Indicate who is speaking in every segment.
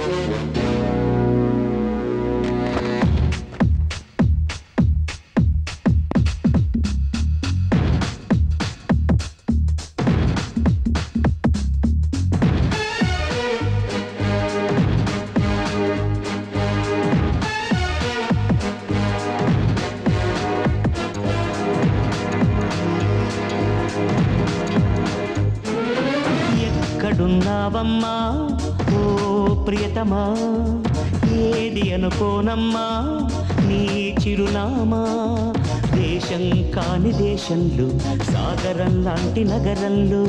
Speaker 1: ఎక్కడున్నావమ్మా ఓ ప్రియతమా ఏది అనుకోనమ్మా నీ చిరునామా దేశం కాని దేశంలో సాగరం లాంటి నగరంలో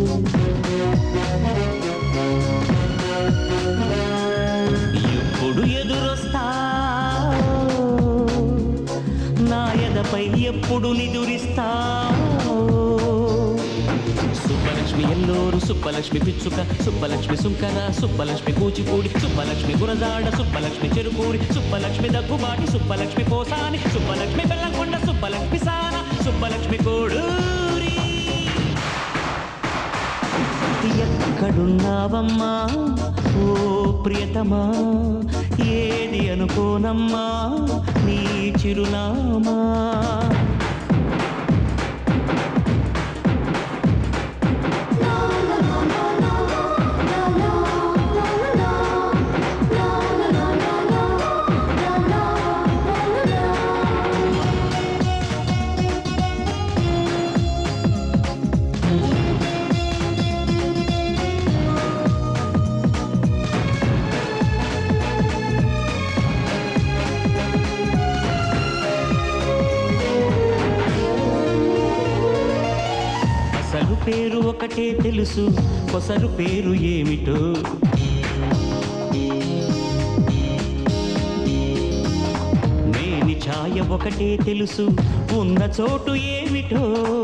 Speaker 1: ఎప్పుడు ఎదురొస్తా నా ఎదపై ఎప్పుడు నిదురిస్తా సుబ్బలక్ష్మి ఎల్లోరు సుబ్బలక్ష్మి పిచ్చుక సుబ్బలక్ష్మి సుంకర సుబ్బలక్ష్మి కూచిపూడి సుబ్బలక్ష్మి గురజాడ సుబ్బలక్ష్మి చెరుకూరి సుబ్బలక్ష్మి దగ్గుబాటి సుబ్బలక్ష్మి పోసాని సుబ్బలక్ష్మి బెల్లంకొండ సుబ్బలక్ష్మి సాన సుబ్బలక్ష్మి కోడూరి ఎక్కడున్నావమ్మా ఓ ప్రియతమా ఏది అనుకోనమ్మా నీ చిరునామా అసలు పేరు ఒకటే తెలుసు కొసరు పేరు ఏమిటో నేని ఛాయ ఒకటే తెలుసు ఉన్న చోటు ఏమిటో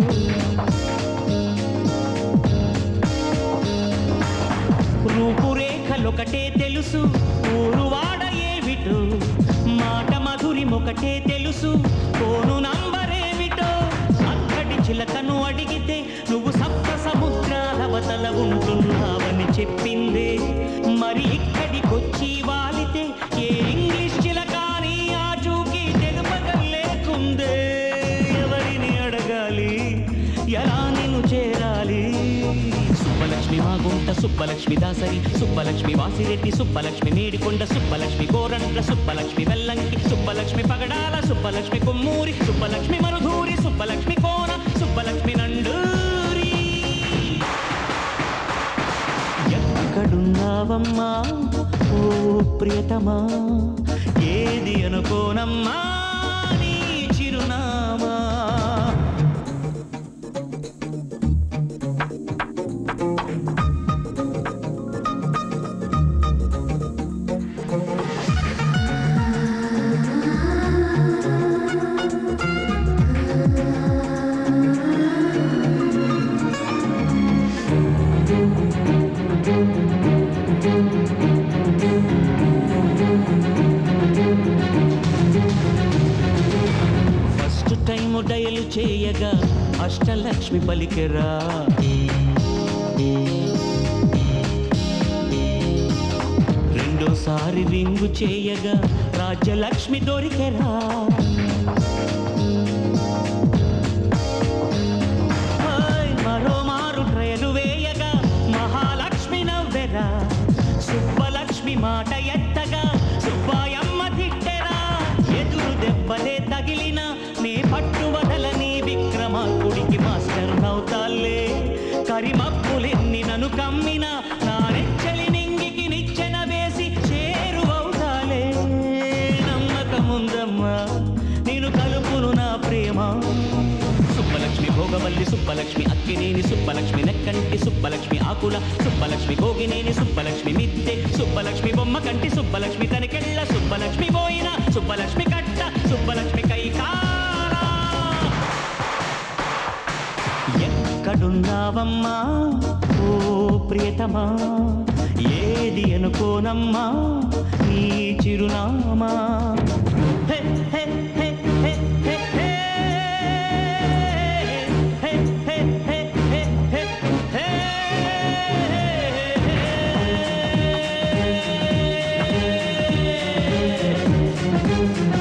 Speaker 1: రూపురేఖలొకటే తెలుసు ఊరువాడ ఏమిటో మాట మధురిమొకటే తెలుసు కోను నంబరేమిటో అక్కడి చిలకను అడిగితే నువ్వు సప్త సముద్రాల వతల ఉంటున్నావని చెప్పిందే మరి ఇక్కడికొచ్చి వాలితే ఏ ఇంగ్లీష్ చిలకాని ఆచూకీ తెలుపగం లేకుందే ఎవరిని అడగాలి ఎలా నిన్ను చేరాలి సుబ్బలక్ష్మి మాగుంట సుబ్బలక్ష్మి దాసరి సుబ్బలక్ష్మి వాసిరెడ్డి సుబ్బలక్ష్మి మేడికొండ సుబ్బలక్ష్మి గోరంట్ల సుబ్బలక్ష్మి వెల్లంకి సుబ్బలక్ష్మి పగడాల సుబ్బలక్ష్మి కొమ్మూరి సుబ్బలక్ష్మి మరుధూరి సుబ్బలక్ష్మి కోన సుబ్బలక్ష్మి నండూరి ఎక్కడున్నావమ్మా ఓ ప్రియతమా ఏది అనుకోనమ్మా నీ చిరునామా ఫస్ట్ టైం డయలు చేయగా అష్టలక్ష్మి పలికెరా రెండోసారి రింగు చేయగా రాజ్యలక్ష్మి దొరికెరా హాయ్, మరో మారు ట్రయలు వేయగా మహాలక్ష్మి నవ్వెరా సుబ్బలక్ష్మి మాట ఎత్తగా సుబ్బాయమ్మ తిట్టెరా ఎదురు దెబ్బలే తగిలిన నీ పట్టు వదలని విక్రమార్కుడికి మాస్టర్ నవ్వుతాలే కరిమప్పులెన్ని నన్ను కమ్మిన నా నెచ్చలి నింగికి నిచ్చెన వేసి చేరువవుతాలే నమ్మకముందమ్మా నేను కలుపును నా ప్రేమ సుబ్బలక్ష్మి భోగవల్లి సుబ్బలక్ష్మి అక్కినేని సుబ్బలక్ష్మి నెక్కంటి సుబ్బలక్ష్మి ఆకుల సుబ్బలక్ష్మి గోగినేని సుబ్బలక్ష్మి మిద్దె సుబ్బలక్ష్మి బొమ్మ కంటి సుబ్బలక్ష్మి తనికెళ్ళ సుబ్బలక్ష్మి పోయిన సుబ్బలక్ష్మి కట్ట సుబ్బలక్ష్మి కైకాల ఎక్కడున్నావమ్మా ఓ ప్రియతమా ఏది అనుకోనమ్మా నీ చిరునామా హే, హే, హే, హే, హే, హే. హే, హే, హే, హే, హే, హే.
Speaker 2: ఆ